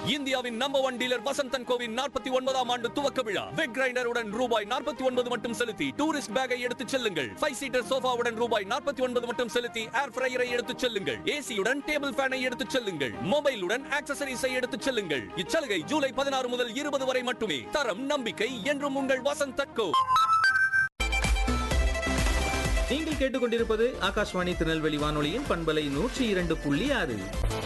இந்தியாவின் number one dealer Vasanthan கோவின் நாற்பத்தி ஒன்பதாம் ஆண்டு துவக்க விழா வெக் கிரைண்டருடன் ரூபாய் நாற்பத்தி ஒன்பது மட்டும் செலுத்தி டூரிஸ்ட் பேக்கை எடுத்துச் செல்லுங்கள் ஃபைவ் சீட்டர் சோஃபாவுடன் ரூபாய் நாற்பத்தி ஒன்பது மட்டும் செலுத்தி ஏர் ஃப்ரையரை எடுத்துச் செல்லுங்கள் ஏசியுடன் டேபிள் ஃபேனை எடுத்துச் செல்லுங்கள் மொபைலுடன் ஆக்சசரிஸை எடுத்துச் செல்லுங்கள் இச்சலுகை ஜூலை பதினாறு முதல் இருபது வரை மட்டுமே தரம் நம்பிக்கை என்றும் உங்கள் வசந்தன் கோ நீங்கள் கேட்டுக்கொண்டிருப்பது ஆகாஷ்வாணி திருநெல்வேலி வானொலியின் பண்பலை நூற்றி இரண்டு புள்ளி ஆறு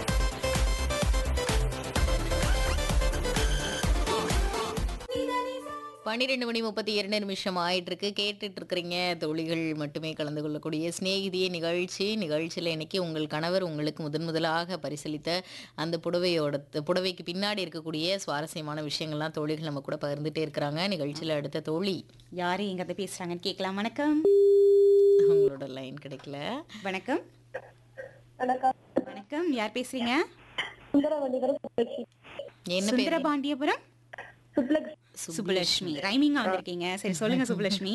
பன்னிரெண்டு மணி முப்பத்தி இரண்டு நிமிஷம் ஆயிட்டு இருக்கு கேட்டுட்டு இருக்கிறீங்க தோழிகள் மட்டுமே கலந்து கொள்ளக்கூடிய சிநேகிதிய நிகழ்ச்சி நிகழ்ச்சியில் இன்னைக்கு உங்கள் கணவர் உங்களுக்கு முதன் முதலாக பரிசீலித்த அந்த புடவையோட புடவைக்கு பின்னாடி இருக்கக்கூடிய சுவாரஸ்யமான விஷயங்கள்லாம் தோழிகள் நம்ம கூட பகிர்ந்துட்டே இருக்கிறாங்க நிகழ்ச்சியில் அடுத்த தோழி யாரு எங்க பேசுறாங்கன்னு கேட்கலாம் வணக்கம் அவங்களோட லைன் கிடைக்கல வணக்கம் வணக்கம் யார் பேசுறீங்க என்ன பேர் சுந்தரபாண்டியபுரம் சுப்புலட்சுமி ரைமிங்கா வந்திருக்கீங்க சரி சொல்லுங்க சுப்புலட்சுமி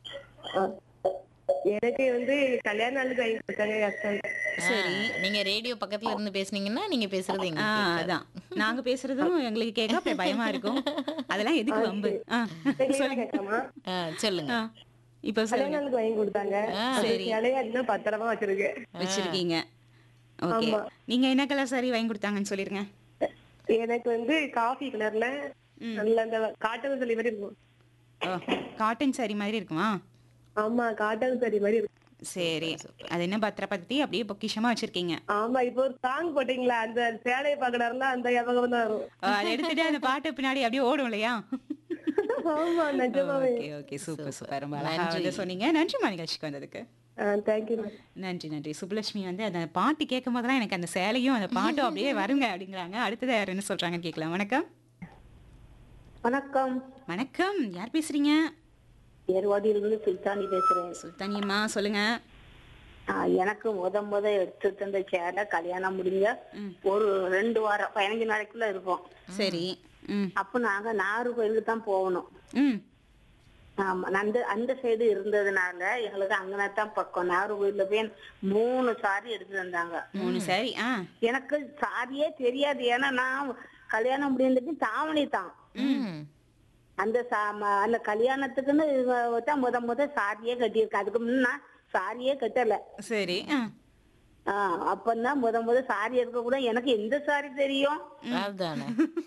எனக்கு வந்து கல்யாண நாளுக்கு வாங்கி கொடுத்தாங்க என் husband. சரி நீங்க ரேடியோ பக்கத்துல இருந்து பேசுனீங்கன்னா நீங்க பேசுறது ஆ எங்களுக்கு கேட்காது. அதான் நாங்க பேசுறதும் எங்களுக்கு கேட்க அப்புறம் பயமா இருக்கும் அதெல்லாம் எதுக்கு வம்பு ஆ, தெளிவா கேட்கலாமா? ஆ, சொல்லுங்க ஆ, இப்ப கல்யாண சொல்லுங்க நாளுக்கு வாங்கி கொடுத்தாங்க சரி. இலையா இன்னும் பத்திரமா வச்சிருக்கேன் வச்சிருக்கீங்க ஓகே நீங்க என்ன கலர் சாரி வாங்கி கொடுத்தாங்கன்னு சொல்லிருங்க எனக்கு வந்து காஃபி கலர்ல நல்ல அந்த காட்டன் சரி மாதிரி இருக்கும் காட்டன் சாரி மாதிரி இருக்குமா ஆமா காட்டன் சரி மாதிரி இருக்கும் சரி அது என்ன பத்திரப்படுத்தி அப்படியே பொக்கிஷமா வச்சிருக்கீங்க ஆமா இப்போ ஒரு சாங் போட்டீங்களா அந்த சேலையை பாக்குறாருல அந்த ஞாபகம் தான் வரும் ஆ, அதை எடுத்துட்டு அந்த பாட்டு பின்னாடி அப்படியே ஓடும் இல்லையா ஆமா நிஜமாவே ஓகே ஓகே சூப்பர் சூப்பர் ரொம்ப அழகா வந்து சொன்னீங்க நன்றிமா நிகழ்ச்சிக்கு வந்ததுக்கு தேங்க்யூ நன்றி நன்றி சுப்புலட்சுமி வந்து அந்த பாட்டு கேட்கும் போதெல்லாம் எனக்கு அந்த சேலையும் அந்த பாட்டும் அப்படியே வருங்க அப்படிங்கிறாங்க அடுத்தது யார் என்ன சொல்றாங்கன்னு கேட்கலாம் வணக்கம் வணக்கம் வணக்கம் யார் பேசுறீங்க ஏர்வாடியிலிருந்து சுல்தானி பேசுறேன் சுல்தானியம்மா சொல்லுங்க ஆ, எனக்கு முத முத எடுத்து தந்த சேலை கல்யாணம் முடிஞ்ச ஒரு ரெண்டு வாரம் பதினஞ்சு நாளைக்குள்ள இருக்கும் சரி ம் அப்ப நாங்க நாகர் கோயிலுக்கு தான் போகணும் ம் ஆமா அந்த அந்த சைடு இருந்ததுனால எங்களுக்கு அங்கனத்தான் பக்கம் நாகர் கோயில்ல போய் மூணு சாரி எடுத்து தந்தாங்க மூணு சரி ஆ எனக்கு சாரியே தெரியாது ஏன்னா நான் கல்யாணம் முடிந்தது தாவணி தான் ம். அந்த சா- ம- அந்த கல்யாணத்துக்குன்னு இவ தான் முத முத சாரியே கட்டியிருக்கேன் அதுக்கு முன்ன நான் சாரியே கட்டல சரி ஆ ஆஹ் அப்பதான் முத முத சாரி எடுக்க கூட எனக்கு எந்த சாரி தெரியும் அதுதானே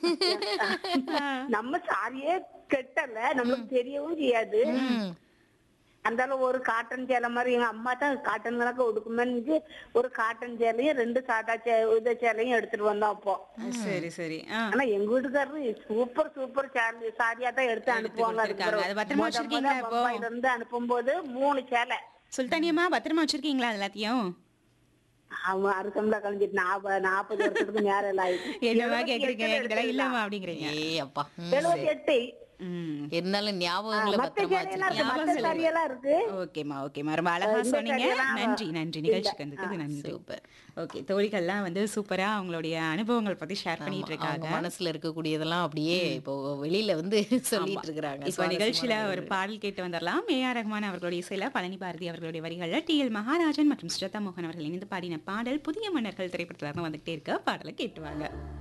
நம்ம சாரியே கட்டல நமக்கு தெரியவும் செய்யாது ம். அந்த அளவு ஒரு காட்டன் சேலை மாதிரி எங்க அம்மா தான் காட்டன் கணக்கு உடுக்குமேன்னு ஒரு காட்டன் சேலையும் ரெண்டு சாதா சே இத சேலையும் எடுத்துட்டு வந்தோம் அப்போ சரி சரி ஆ ஆனா எங்க வீட்டுக்காரரு சூப்பர் சூப்பர் சாரி சாரியா தான் எடுத்து அனுப்புவாங்க கொடுத்திருக்காங்க. அது பத்திரமா வச்சிருக்கீங்களா இப்போ? இருந்து அனுப்பும்போது மூணு சேலை சுல்தானியம்மா பத்திரமா வச்சிருக்கீங்களா அது எல்லாத்தையும் அவன் அறுசம்பளம் கழிஞ்சிட்டு நாற்பது நாற்பது வருஷத்துக்கு நேரம் எல்லாம் ஆயிடுச்சு என்னவா கேக்குறீங்க இதெல்லாம் இல்லம்மா அப்படிங்கிறீங்க ஏய் அப்பா ம். எழுபத்தி எட்டு ம் இருந்தாலும் ஞாபகங்களை மத்த பத்திரமா சேலையெல்லாம் இருக்கு வச்சிருக்கீங்க மத்த சாரியெல்லாம் இருக்கு ஓகேம்மா ஓகேம்மா ரொம்ப அழகா இந்த சொன்னீங்க கதையெல்லாம் நன்றி நன்றி நிகழ்ச்சிக்கு வந்ததுக்கு நன்றி சூப்பர் ஓகே தோழிகள்லாம் வந்து சூப்பரா அவங்களுடைய அனுபவங்கள் பத்தி ஷேர் பண்ணிட்டு அவங்க இருக்காங்க மனசுல இருக்கக்கூடியதெல்லாம் அப்படியே இப்போ வெளியில வந்து சொல்லிட்டு இருக்கிறாங்க இப்போ நிகழ்ச்சியில ஒரு பாடல் கேட்டு வந்துடலாம் ஏ ஆர் ரஹ்மான் அவர்களுடைய இசையில பழனி பாரதி அவர்களுடைய வரிகள்ல டி எல் மகாராஜன் மற்றும் ஸ்ரத்தா மோகன் அவர்கள் இணைந்து பாடின பாடல் புதிய மன்னர்கள் திரைப்படத்துல இருந்து வந்துகிட்டே இருக்க பாடலை கேட்டுவாங்க